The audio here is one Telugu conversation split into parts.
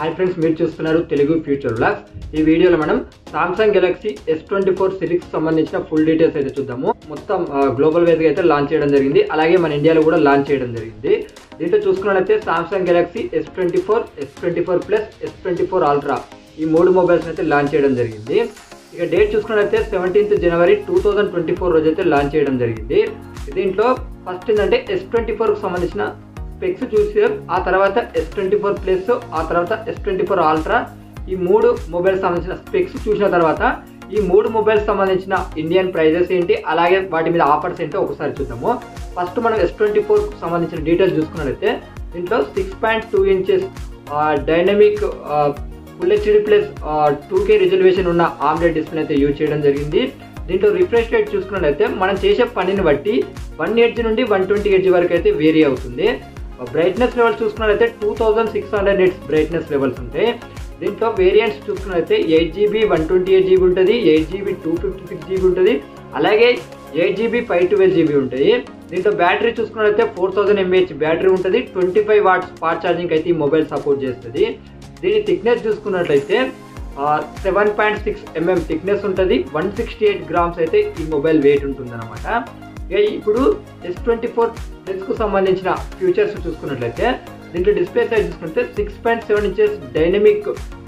హాయ్ ఫ్రెండ్స్ మీరు చూస్తున్నారు తెలుగు ఫ్యూచర్ బ్లాగ్స్ ఈ వీడియోలో మనం Samsung Galaxy S twenty four series సంబంధించిన ఫుల్ డీటెయిల్స్ అయితే చూద్దాము మొత్తం గ్లోబల్ వైజ్గా అయితే లాంచ్ చేయడం జరిగింది అలాగే మన ఇండియాలో కూడా లాంచ్ చేయడం జరిగింది దీంట్లో చూసుకున్నట్లయితే Samsung Galaxy S twenty four S twenty four plus S twenty four ultra ఈ మూడు మొబైల్స్ అయితే లాంచ్ చేయడం జరిగింది ఇక డేట్ చూసుకున్నట్లయితే seventeenth January two thousand twenty four రోజు అయితే లాంచ్ చేయడం జరిగింది దీంట్లో ఫస్ట్ ఏంటంటే ఎస్ ట్వంటీ ఫోర్కి సంబంధించిన స్పెక్స్ చూసి ఆ తర్వాత ఎస్ ట్వంటీ ఫోర్ ప్లస్ ఆ తర్వాత ఎస్ ట్వంటీ ఫోర్ అల్ట్రా ఈ మూడు మొబైల్స్ సంబంధించిన స్పెక్స్ చూసిన తర్వాత ఈ మూడు మొబైల్స్ సంబంధించిన ఇండియన్ ప్రైజెస్ ఏంటి అలాగే వాటి మీద ఆఫర్స్ ఏంటో ఒకసారి చూద్దాము ఫస్ట్ మనం ఎస్ ట్వంటీ ఫోర్ సంబంధించిన డీటెయిల్స్ చూసుకున్నట్లయితే దీంట్లో six point two inches dynamic full HD plus two K resolution ఉన్న ఆమ్లెట్ డిస్ప్లే అయితే యూజ్ చేయడం జరిగింది దీంట్లో రిఫ్రెష్ రేట్ చూసుకున్నట్లయితే మనం చేసే పనిని బట్టి వన్ ఎడ్జ్ నుండి వన్ ట్వంటీ ఎడ్జ్ వరకు అయితే వేరీ అవుతుంది బ్రైట్నెస్ లెవెల్స్ చూసుకున్నట్లయితే two thousand six hundred nits brightness levels ఉంటాయి దీంట్లో వేరియంట్స్ చూసుకున్నట్లయితే eight GB one twenty eight GB ఉంటుంది eight GB two fifty six GB ఉంటుంది అలాగే eight GB five twelve GB ఉంటాయి దీంట్లో బ్యాటరీ చూసుకున్నట్లయితే ఫోర్ థౌసండ్ ఎంఏహెచ్ బ్యాటరీ ఉంటుంది twenty five watts fast charging అయితే ఈ మొబైల్ సపోర్ట్ చేస్తుంది దీని థిక్నెస్ చూసుకున్నట్లయితే seven point six mm thickness ఉంటుంది వన్ సిక్స్టీ ఎయిట్ గ్రామ్స్ అయితే ఈ మొబైల్ వెయిట్ ఉంటుంది అనమాట ఇక ఇప్పుడు ఎస్ ట్వంటీ ఫోర్ కు సంబంధించిన ఫీచర్స్ చూసుకున్నట్లయితే దీంట్లో డిస్ప్లే సైజ్ చూసుకుంటే six point seven inches dynamic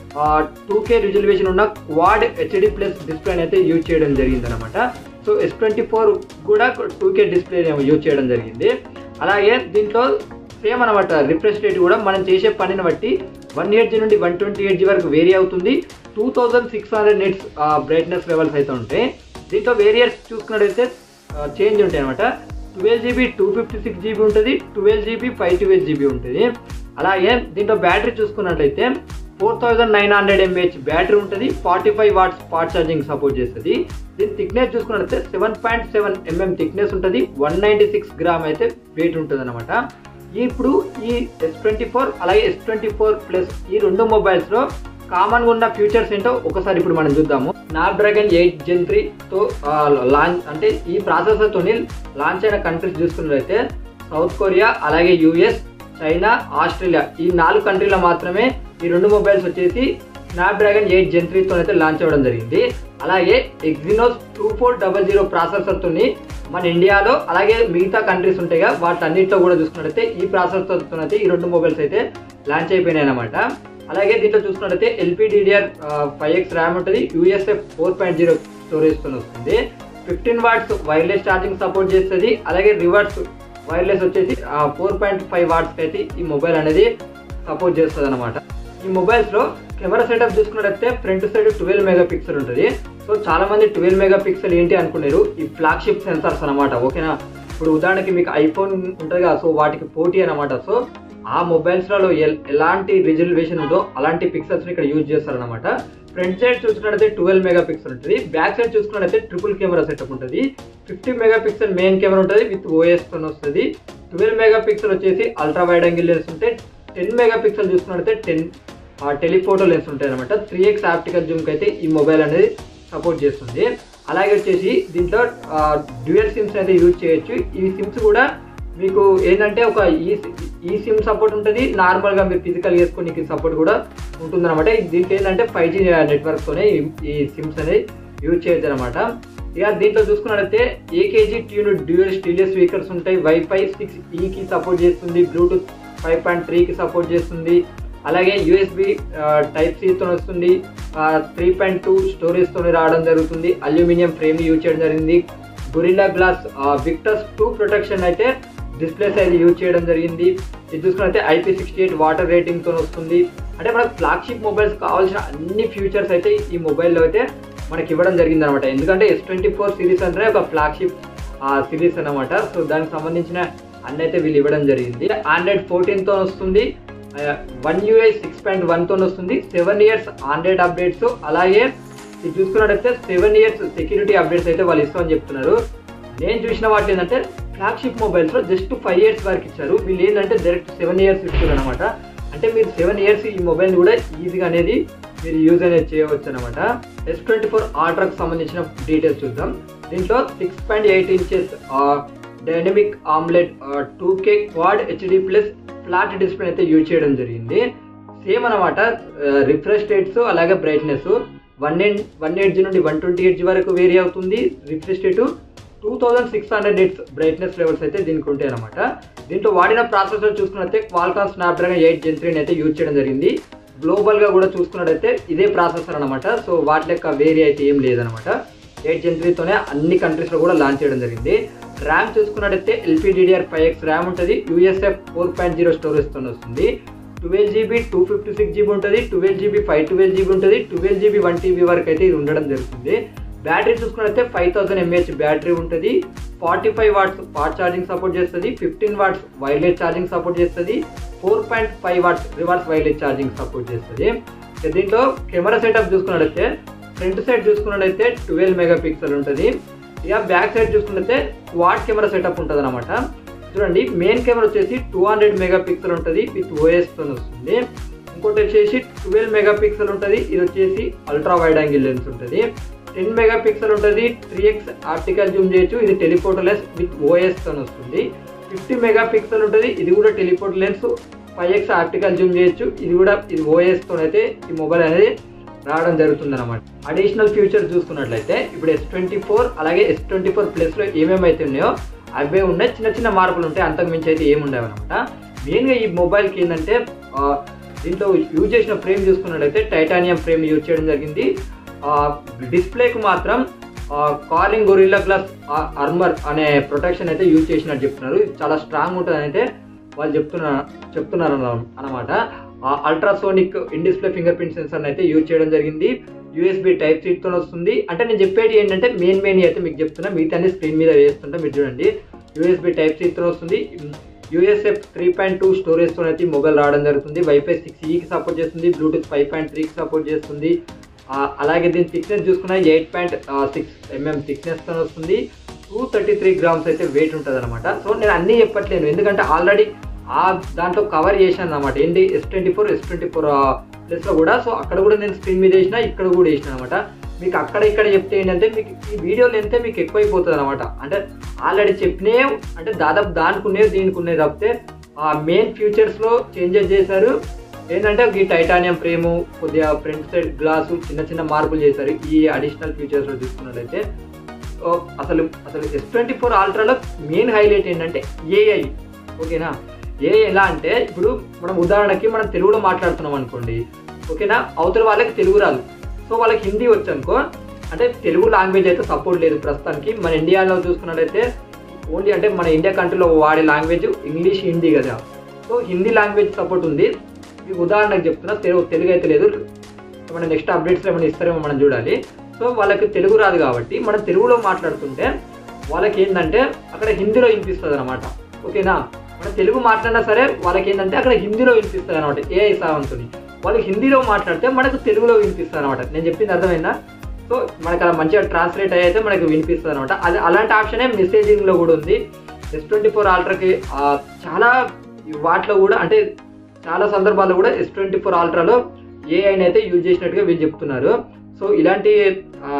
two K resolution ఉన్న క్వాడ్ హెచ్డి ప్లస్ డిస్ప్లే అయితే యూజ్ చేయడం జరిగింది అనమాట సో ఎస్ ట్వంటీ ఫోర్ కూడా టూ కే డిస్ప్లే యూజ్ చేయడం జరిగింది అలాగే దీంట్లో సేమ్ అనమాట రిఫ్రెష్ రేట్ కూడా మనం చేసే పనిని బట్టి వన్ ఎయిట్ నుండి వన్ ట్వంటీ ఎయిట్ వరకు వేరీ అవుతుంది two thousand six hundred nits brightness levels అయితే ఉంటాయి దీంట్లో వేరియర్స్ చూసుకున్నట్టయితే చేంజ్ ఉంటాయి అనమాట twelve GB two fifty six GB ఉంటుంది twelve GB five twelve GB ఉంటుంది అలాగే దీంట్లో బ్యాటరీ చూసుకున్నట్లయితే four thousand nine hundred mAh battery ఉంటుంది forty five watts fast charging support చేస్తుంది దీని థిక్నెస్ చూసుకున్నట్లయితే seven point seven mm thickness ఉంటుంది వన్ నైంటీ సిక్స్ గ్రామ్ అయితే వెయిట్ ఉంటుంది అనమాట ఇప్పుడు ఈ ఎస్ ట్వంటీ ఫోర్ అలాగే ఎస్ ట్వంటీ ఫోర్ ప్లస్ ఈ రెండు మొబైల్స్లో కామన్గా ఉన్న ఫ్యూచర్స్ ఏంటో ఒకసారి ఇప్పుడు మనం చూద్దాము స్నాప్డ్రాగన్ ఎయిట్ జెన్ త్రీతో లాంచ్ అంటే ఈ ప్రాసెసర్తో లాంచ్ అయిన కంట్రీస్ చూసుకున్నట్లయితే సౌత్ కొరియా అలాగే యూఎస్ చైనా ఆస్ట్రేలియా ఈ నాలుగు కంట్రీలో మాత్రమే ఈ రెండు మొబైల్స్ వచ్చేసి స్నాప్డ్రాగన్ ఎయిట్ జెన్ త్రీతో అయితే లాంచ్ అవ్వడం జరిగింది అలాగే Exynos two four double zero ప్రాసెసర్తో మన ఇండియాలో అలాగే మిగతా కంట్రీస్ ఉంటాయి కదా వాటన్నిటిలో కూడా చూసుకున్నట్టయితే ఈ ప్రాసెసర్తో అయితే ఈ రెండు మొబైల్స్ అయితే లాంచ్ అయిపోయినాయి అనమాట అలాగే దీంట్లో చూసుకున్నట్టయితే ఎల్పిడిడిఆర్ ఫైవ్ ఎక్స్ ర్యామ్ ఉంటుంది యూఎస్ఎఫ్ ఫోర్ పాయింట్ జీరో స్టోరేజ్తో వస్తుంది fifteen watts wireless charging support చేస్తుంది అలాగే రివర్స్ వైర్లెస్ వచ్చేసి ఫోర్ పాయింట్ ఫైవ్ వాట్స్కి అయితే ఈ మొబైల్ అనేది సపోర్ట్ చేస్తుంది అనమాట ఈ మొబైల్స్లో కెమెరా సెటప్ చూసుకున్నట్టయితే front side twelve megapixel ఉంటుంది సో చాలా మంది ట్వెల్వ్ మెగా పిక్సెల్ ఏంటి అనుకున్నారు ఈ ఫ్లాగ్షిప్ సెన్సార్స్ అనమాట ఓకేనా ఇప్పుడు ఉదాహరణకి మీకు ఐఫోన్ ఉంటుంది కదా సో వాటికి పోటీ అనమాట సో ఆ మొబైల్స్లలో ఎలాంటి రిజర్వేషన్ ఉందో అలాంటి పిక్సెల్స్ ఇక్కడ యూజ్ చేస్తారనమాట ఫ్రంట్ సైడ్ చూసుకున్నట్టయితే ట్వెల్వ్ మెగా పిక్సెల్ ఉంటుంది బ్యాక్ సైడ్ చూసుకున్నట్టయితే ట్రిపుల్ కెమెరా సెటప్ ఉంటుంది fifty megapixel main camera ఉంటుంది విత్ ఓఎస్ తో వస్తుంది ట్వెల్వ్ మెగా పిక్సెల్ వచ్చేసి అల్ట్రా వైడ్ యాంగిల్ లెన్స్ ఉంటాయి టెన్ మెగా పిక్సెల్ చూసుకున్నట్టయితే టెన్ టెలిఫోటో లెన్స్ ఉంటాయి అనమాట త్రీ ఎక్స్ ఆప్టికల్ జూమ్కి అయితే ఈ మొబైల్ అనేది సపోర్ట్ చేస్తుంది అలాగే వచ్చేసి దీంట్లో డ్యూయల్ సిమ్స్ అయితే యూజ్ చేయొచ్చు ఈ సిమ్స్ కూడా మీకు ఏంటంటే ఒక ఈ ఈ సిమ్ సపోర్ట్ ఉంటుంది నార్మల్గా మీరు ఫిజికల్ చేసుకునే సపోర్ట్ కూడా ఉంటుంది అనమాట దీంట్లో ఏంటంటే ఫైవ్ జీ నెట్వర్క్తోనే ఈ సిమ్స్ అనేది యూజ్ చేయొచ్చు అనమాట ఇక దీంట్లో చూసుకున్నట్లయితే AKG tune dual stereo speakers ఉంటాయి వైఫై సిక్స్ ఈకి సపోర్ట్ చేస్తుంది బ్లూటూత్ ఫైవ్ పాయింట్ త్రీకి సపోర్ట్ చేస్తుంది అలాగే యూఎస్బి టైప్ సితో వస్తుంది త్రీ పాయింట్ టూ స్టోరేజ్తో రావడం జరుగుతుంది అల్యూమినియం ఫ్రేమ్ యూజ్ చేయడం జరిగింది Gorilla Glass Victus two protection అయితే డిస్ప్లేస్ అయితే యూజ్ చేయడం జరిగింది ఇది చూసుకున్నైతే ఐపీ సిక్స్టీ ఎయిట్ వాటర్ రేటింగ్తో వస్తుంది అంటే మనకు ఫ్లాగ్షిప్ మొబైల్స్ కావాల్సిన అన్ని ఫ్యూచర్స్ అయితే ఈ మొబైల్లో అయితే మనకి ఇవ్వడం జరిగింది అనమాట ఎందుకంటే ఎస్ ట్వంటీ ఫోర్ సిరీస్ అంటే ఒక ఫ్లాగ్షిప్ సిరీస్ అనమాట సో దానికి సంబంధించిన అన్ని అయితే వీళ్ళు ఇవ్వడం జరిగింది ఆండ్రాయిడ్ ఫోర్టీన్తో వస్తుంది వన్ యూఐ సిక్స్ పాయింట్ వన్తో వస్తుంది సెవెన్ ఇయర్స్ ఆండ్రాయిడ్ అప్డేట్స్ అలాగే ఇది చూసుకున్నట్టయితే సెవెన్ ఇయర్స్ సెక్యూరిటీ అప్డేట్స్ అయితే వాళ్ళు ఇస్తామని చెప్తున్నారు నేను చూసిన వాటి ఏంటంటే ఫ్లాగ్షిప్ మొబైల్స్లో జస్ట్ ఫైవ్ ఇయర్స్ వరకు ఇచ్చారు వీళ్ళు ఏంటంటే డైరెక్ట్ సెవెన్ ఇయర్స్ ఇచ్చారు అనమాట అంటే మీరు సెవెన్ ఇయర్స్ ఈ మొబైల్ కూడా ఈజీగా అనేది మీరు యూజ్ అనేది చేయవచ్చు అనమాట ఎస్ ట్వంటీ ఫోర్ ఆల్ట్రాకి సంబంధించిన డీటెయిల్స్ చూద్దాం దీంట్లో six point eight inches dynamic AMOLED two K quad HD plus flat display అయితే యూజ్ చేయడం జరిగింది సేమ్ అనమాట రిఫ్రెష్ రేట్స్ అలాగే brightness one eight one eight G నుండి వన్ ట్వంటీ ఎయిట్ జీ వరకు వేరీ అవుతుంది refresh rate two thousand six hundred nits brightness levels అయితే దీనికి ఉంటాయి అనమాట దీంట్లో వాడిన ప్రాసెసర్ చూసుకున్నట్లయితే క్వాల్కామ్ స్నాప్డ్రాగన్ ఎయిట్ జెన్ త్రీని అయితే యూజ్ చేయడం జరిగింది గ్లోబల్గా కూడా చూసుకున్నట్టయితే ఇదే ప్రాసెసర్ అనమాట సో వాటి లెక్క వేరీ అయితే ఏం లేదనమాట ఎయిట్ జెన్ త్రీతోనే అన్ని కంట్రీస్లో కూడా లాంచ్ చేయడం జరిగింది ర్యామ్ చూసుకున్నట్టయితే ఎల్పీడీడీఆర్ ఫైవ్ ఎక్స్ ర్యామ్ ఉంటుంది యూఎస్ఎఫ్ ఫోర్ పాయింట్ జీరో స్టోరేజ్తో వస్తుంది twelve GB two fifty six GB ఉంటుంది twelve GB five twelve GB ఉంటుంది ట్వెల్వ్ జీబీ వన్ టీబీ వరకు అయితే ఇది ఉండడం జరుగుతుంది బ్యాటరీ చూసుకున్నట్లయితే ఫైవ్ థౌసండ్ ఎంఏహెచ్ బ్యాటరీ ఉంటుంది forty five watts fast charging support చేస్తుంది fifteen watts wireless charging support చేస్తుంది four point five watts reverse wireless charging support చేస్తుంది దీంట్లో కెమెరా సెటప్ చూసుకున్నట్లయితే ఫ్రంట్ సైడ్ చూసుకున్నట్లయితే ట్వెల్వ్ మెగా పిక్సెల్ ఉంటుంది ఇక బ్యాక్ సైడ్ చూసుకున్నట్లయితే క్వాడ్ కెమెరా సెటప్ ఉంటుంది అనమాట చూడండి మెయిన్ కెమెరా వచ్చేసి టూ హండ్రెడ్ మెగా పిక్సెల్ ఉంటుంది విత్ ఓఎస్తో వస్తుంది ఇంకోటి వచ్చేసి ట్వెల్వ్ మెగా పిక్సెల్ ఉంటుంది ఇది వచ్చేసి అల్ట్రా వైడ్ యాంగిల్ లెన్స్ ఉంటుంది టెన్ మెగా పిక్సెల్ ఉంటుంది త్రీ ఎక్స్ ఆప్టికల్ జూమ్ చేయొచ్చు ఇది టెలిఫోటో లెన్స్ విత్ ఓఎస్తో వస్తుంది ఫిఫ్టీ మెగా పిక్సెల్ ఉంటుంది ఇది కూడా telephoto lens five X optical zoom చేయొచ్చు ఇది కూడా ఇది ఓఎస్తో అయితే ఈ మొబైల్ అనేది రావడం జరుగుతుంది అనమాట అడిషనల్ ఫీచర్ చూసుకున్నట్లయితే ఇప్పుడు ఎస్ ట్వంటీ ఫోర్ అలాగే ఎస్ ట్వంటీ ఫోర్ ప్లస్లో ఏమేమైతే ఉన్నాయో అవే ఉన్నాయి చిన్న చిన్న మార్పులు ఉంటాయి అంతకు మించి అయితే ఏమి ఉండవు అనమాట మెయిన్గా ఈ మొబైల్కి ఏంటంటే ఆ, దీంట్లో యూజ్ చేసిన ఫ్రేమ్ చూసుకున్నట్లయితే టైటానియం ఫ్రేమ్ యూజ్ చేయడం జరిగింది డిస్ప్లేకి మాత్రం కారింగ్ గొరిల్లా ప్లస్ అర్మర్ అనే ప్రొటెక్షన్ అయితే యూజ్ చేసినట్టు చెప్తున్నారు ఇది చాలా స్ట్రాంగ్ ఉంటుంది అయితే వాళ్ళు చెప్తున్నారు చెప్తున్నారు అనమాట ultrasonic in display fingerprint sensor అయితే యూజ్ చేయడం జరిగింది యూఎస్బి టైప్ సీట్తో వస్తుంది అంటే నేను చెప్పేది ఏంటంటే మెయిన్ మెయిన్ అయితే మీకు చెప్తున్నా మిగతా అన్ని స్క్రీన్ మీద వేస్తుంటే మీరు చూడండి యూఎస్బి టైప్ సీట్తో వస్తుంది యూఎస్ఎఫ్ త్రీ పాయింట్ టూ స్టోరేజ్తో అయితే ఈ మొబైల్ రావడం జరుగుతుంది వైఫై సిక్స్ ఈకి సపోర్ట్ చేస్తుంది బ్లూటూత్ ఫైవ్ పాయింట్ త్రీకి సపోర్ట్ చేస్తుంది ఆ, అలాగే దీని థిక్నెస్ చూసుకున్న ఎయిట్ పాయింట్ సిక్స్ ఎంఎం థిక్నెస్తో వస్తుంది టూ థర్టీ త్రీ గ్రామ్స్ అయితే వెయిట్ ఉంటుంది అనమాట సో నేను అన్నీ చెప్పట్లేను ఎందుకంటే ఆల్రెడీ ఆ దాంట్లో కవర్ చేశాను అనమాట ఏంటి S twenty four S twenty four ప్లస్లో కూడా సో అక్కడ కూడా నేను స్క్రీన్ మీద వేసిన ఇక్కడ కూడా వేసిన అనమాట మీకు అక్కడ ఇక్కడ చెప్తే ఏంటంటే మీకు ఈ వీడియో లెంతే మీకు ఎక్కువైపోతుంది అనమాట అంటే ఆల్రెడీ చెప్పినే అంటే దాదాపు దానికి ఉన్నవి దీనికి ఉన్నవి తప్పితే ఆ మెయిన్ ఫ్యూచర్స్లో చేంజెస్ చేశారు ఏంటంటే ఈ టైటానియం ఫ్రేము కొద్దిగా ఫ్రంట్ సైడ్ గ్లాసు చిన్న చిన్న మార్పులు చేశారు ఈ అడిషనల్ ఫీచర్స్లో చూసుకున్నట్లయితే ఓ, అసలు అసలు ఎస్ ట్వంటీ ఫోర్ ఆల్ట్రాలో మెయిన్ హైలైట్ ఏంటంటే ఏఐ ఓకేనా ఏ ఎలా అంటే ఇప్పుడు మనం ఉదాహరణకి మనం తెలుగులో మాట్లాడుతున్నాం అనుకోండి ఓకేనా అవతల వాళ్ళకి తెలుగు రాదు సో వాళ్ళకి హిందీ వచ్చు అనుకో అంటే తెలుగు లాంగ్వేజ్ అయితే సపోర్ట్ లేదు ప్రస్తుతానికి మన ఇండియాలో చూసుకున్నట్టయితే ఓన్లీ అంటే మన ఇండియా కంట్రీలో వాడే లాంగ్వేజ్ ఇంగ్లీష్ హిందీ కదా సో హిందీ లాంగ్వేజ్ సపోర్ట్ ఉంది ఈ ఉదాహరణకు చెప్తున్నా తెలుగు తెలుగు అయితే లేదు మన నెక్స్ట్ అప్డేట్స్ ఏమైనా ఇస్తారేమో మనం చూడాలి సో వాళ్ళకి తెలుగు రాదు కాబట్టి మనం తెలుగులో మాట్లాడుతుంటే వాళ్ళకి ఏంటంటే అక్కడ హిందీలో వినిపిస్తుంది అనమాట ఓకేనా మన తెలుగు మాట్లాడినా సరే వాళ్ళకి ఏంటంటే అక్కడ హిందీలో వినిపిస్తుంది అనమాట ఏఐ సావంతుని వాళ్ళు హిందీలో మాట్లాడితే మనకు తెలుగులో వినిపిస్తుంది అనమాట నేను చెప్పింది అర్థమైందా సో మనకి అలా మంచిగా ట్రాన్స్లేట్ అయితే మనకి వినిపిస్తుంది అనమాట అది అలాంటి ఆప్షనే మెసేజింగ్లో కూడా ఉంది ఎస్ ట్వంటీ ఫోర్ ఆల్ట్రాకి చాలా వాటిలో కూడా అంటే చాలా సందర్భాల్లో కూడా ఎస్ ట్వంటీ ఫోర్ ఆల్ట్రాలో ఏఐని అయితే యూజ్ చేసినట్టుగా వీళ్ళు చెప్తున్నారు సో ఇలాంటి ఆ,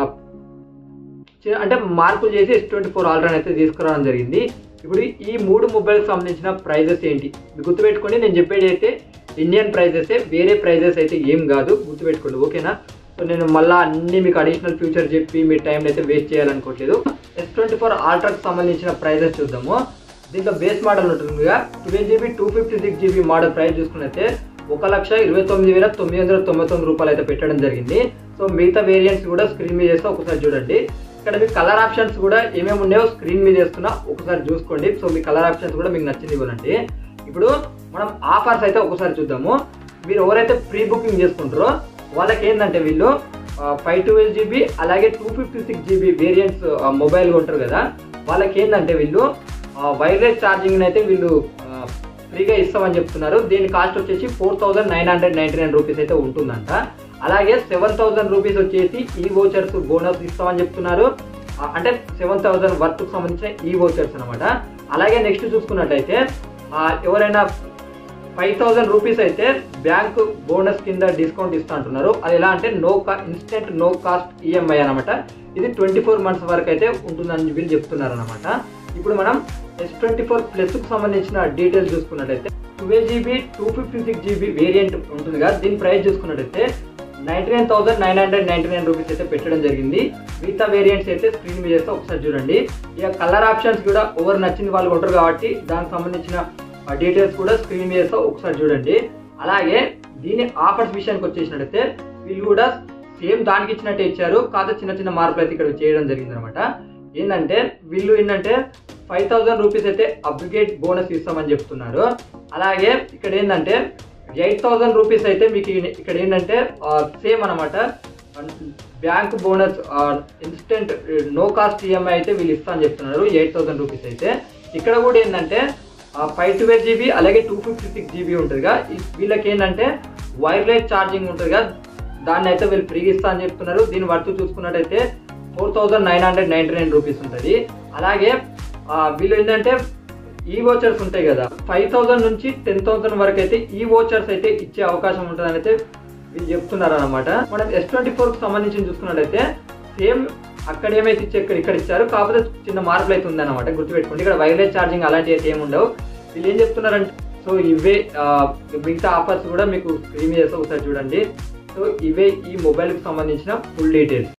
చి- అంటే మార్పులు చేసి ఎస్ ట్వంటీ ఫోర్ ఆల్ట్రాని అయితే తీసుకురావడం జరిగింది ఇప్పుడు ఈ మూడు మొబైల్కి సంబంధించిన ప్రైజెస్ ఏంటి మీరు గుర్తుపెట్టుకోండి నేను చెప్పేది అయితే ఇండియన్ ప్రైజెస్ వేరే ప్రైజెస్ అయితే ఏం కాదు గుర్తుపెట్టుకోండి ఓకేనా సో నేను మళ్ళీ అన్ని మీకు అడిషనల్ ఫ్యూచర్ చెప్పి మీ టైం అయితే వేస్ట్ చేయాలనుకోవట్లేదు ఎస్ ట్వంటీ ఫోర్ ఆల్ట్రాకి సంబంధించిన ప్రైజెస్ చూద్దాము దీంట్లో బేస్ మోడల్ ఉంటుందిగా twelve GB two fifty six GB model price చూసుకున్నైతే ఒక లక్ష ఇరవై తొమ్మిది వేల తొమ్మిది వందల తొంభై తొమ్మిది రూపాయలు అయితే పెట్టడం జరిగింది సో మిగతా వేరియంట్స్ కూడా స్క్రీన్ మీద చేస్తే ఒకసారి చూడండి ఇక్కడ మీకు కలర్ ఆప్షన్స్ కూడా ఏమేమి ఉన్నాయో స్క్రీన్ మీద వేస్తున్నా ఒకసారి చూసుకోండి సో మీ కలర్ ఆప్షన్స్ కూడా మీకు నచ్చింది ఇవ్వనండి ఇప్పుడు మనం ఆఫర్స్ అయితే ఒకసారి చూద్దాము మీరు ఎవరైతే ప్రీ బుకింగ్ చేసుకుంటారో వాళ్ళకి ఏంటంటే వీళ్ళు ఫైవ్ ట్వెల్వ్ జీబీ అలాగే two fifty six GB variants mobile ఉంటారు కదా వాళ్ళకి ఏంటంటే వీళ్ళు వైర్లెస్ ఛార్జింగ్ అయితే వీళ్ళు ఆ, ఫ్రీగా ఇస్తామని చెప్తున్నారు దీని కాస్ట్ వచ్చేసి four thousand nine hundred ninety nine rupees అయితే ఉంటుందంట అలాగే సెవెన్ థౌసండ్ రూపీస్ వచ్చేసి ఈ వోచర్స్ బోనస్ ఇస్తామని చెప్తున్నారు ఆ, అంటే సెవెన్ థౌసండ్ వర్త్ సంబంధించిన ఈ వోచర్స్ అనమాట అలాగే నెక్స్ట్ చూసుకున్నట్టయితే ఆ, ఎవరైనా ఫైవ్ థౌసండ్ రూపీస్ అయితే బ్యాంక్ బోనస్ కింద డిస్కౌంట్ ఇస్తా అంటున్నారు అది ఎలా అంటే నో కా ఇన్స్టెంట్ నో కాస్ట్ ఈఎంఐ అనమాట ఇది ట్వంటీ ఫోర్ మంత్స్ వరకు అయితే ఉంటుందని వీళ్ళు చెప్తున్నారు అనమాట ఇప్పుడు మనం ఎస్ ట్వంటీ ఫోర్ ప్లస్కి సంబంధించిన డీటెయిల్స్ చూసుకున్నట్టయితే twelve GB two fifty six GB variant ఉంటుంది కదా దీని ప్రైస్ చూసుకున్నట్టయితే ninety nine thousand nine hundred ninety nine rupees అయితే పెట్టడం జరిగింది మిగతా వేరియంట్స్ అయితే స్క్రీన్ మీద చేస్తే ఒకసారి చూడండి ఇక కలర్ ఆప్షన్స్ కూడా ఓవర్ నచ్చిన వాళ్ళు ఉంటారు కాబట్టి దానికి సంబంధించిన డీటెయిల్స్ కూడా స్క్రీన్ మీద చేస్తే ఒకసారి చూడండి అలాగే దీని ఆఫర్స్ విషయానికి వచ్చేసినట్టయితే వీళ్ళు కూడా సేమ్ దానికి ఇచ్చినట్టే ఇచ్చారు కాదు చిన్న చిన్న మార్పులు అయితే ఇక్కడ చేయడం జరిగింది అనమాట ఏంటంటే వీళ్ళు ఏంటంటే ఫైవ్ థౌసండ్ రూపీస్ అయితే అప్గ్రేడ్ బోనస్ ఇస్తామని చెప్తున్నారు అలాగే ఇక్కడ ఏంటంటే ఎయిట్ థౌసండ్ రూపీస్ అయితే మీకు ఈ- ఇక్కడ ఏంటంటే సేమ్ అనమాట bank bonus instant no cost EMI అయితే వీళ్ళు ఇస్తా అని చెప్తున్నారు ఎయిట్ థౌసండ్ రూపీస్ అయితే ఇక్కడ కూడా ఏంటంటే ఫైవ్ ట్వెల్వ్ జీబీ అలాగే టూ ఫిఫ్టీ సిక్స్ జీబీ ఉంటుందిగా ఈ- వీళ్ళకి ఏంటంటే వైర్లెస్ ఛార్జింగ్ ఉంటుందిగా దాన్ని అయితే వీళ్ళు ఫ్రీగా ఇస్తా అని చెప్తున్నారు దీని వర్త్ చూసుకున్నట్టయితే four thousand nine hundred ninety nine rupees ఉంటుంది అలాగే ఆ, వీళ్ళు ఏంటంటే ఈ వోచర్స్ ఉంటాయి కదా ఫైవ్ థౌసండ్ నుంచి టెన్ థౌసండ్ వరకు అయితే ఈ వోచర్స్ అయితే ఇచ్చే అవకాశం ఉంటుందని అయితే వీళ్ళు చెప్తున్నారు అనమాట మనం ఎస్ ట్వంటీ ఫోర్ కి సంబంధించి చూసుకున్నట్టయితే సేమ్ అక్కడ ఏమైతే ఇచ్చే ఇక్కడ ఇక్కడ ఇచ్చారు కాకపోతే చిన్న మార్పులు అయితే ఉందన్నమాట గుర్తుపెట్టుకోండి ఇక్కడ వైర్లెస్ ఛార్జింగ్ అలాంటివి అయితే ఏమి ఉండవు వీళ్ళు ఏం చెప్తున్నారంటే సో ఇవే ఆ, మిగతా ఆఫర్స్ కూడా మీకు స్క్రీన్ చేస్తే ఒకసారి చూడండి సో ఇవే ఈ మొబైల్కి సంబంధించిన ఫుల్ డీటెయిల్స్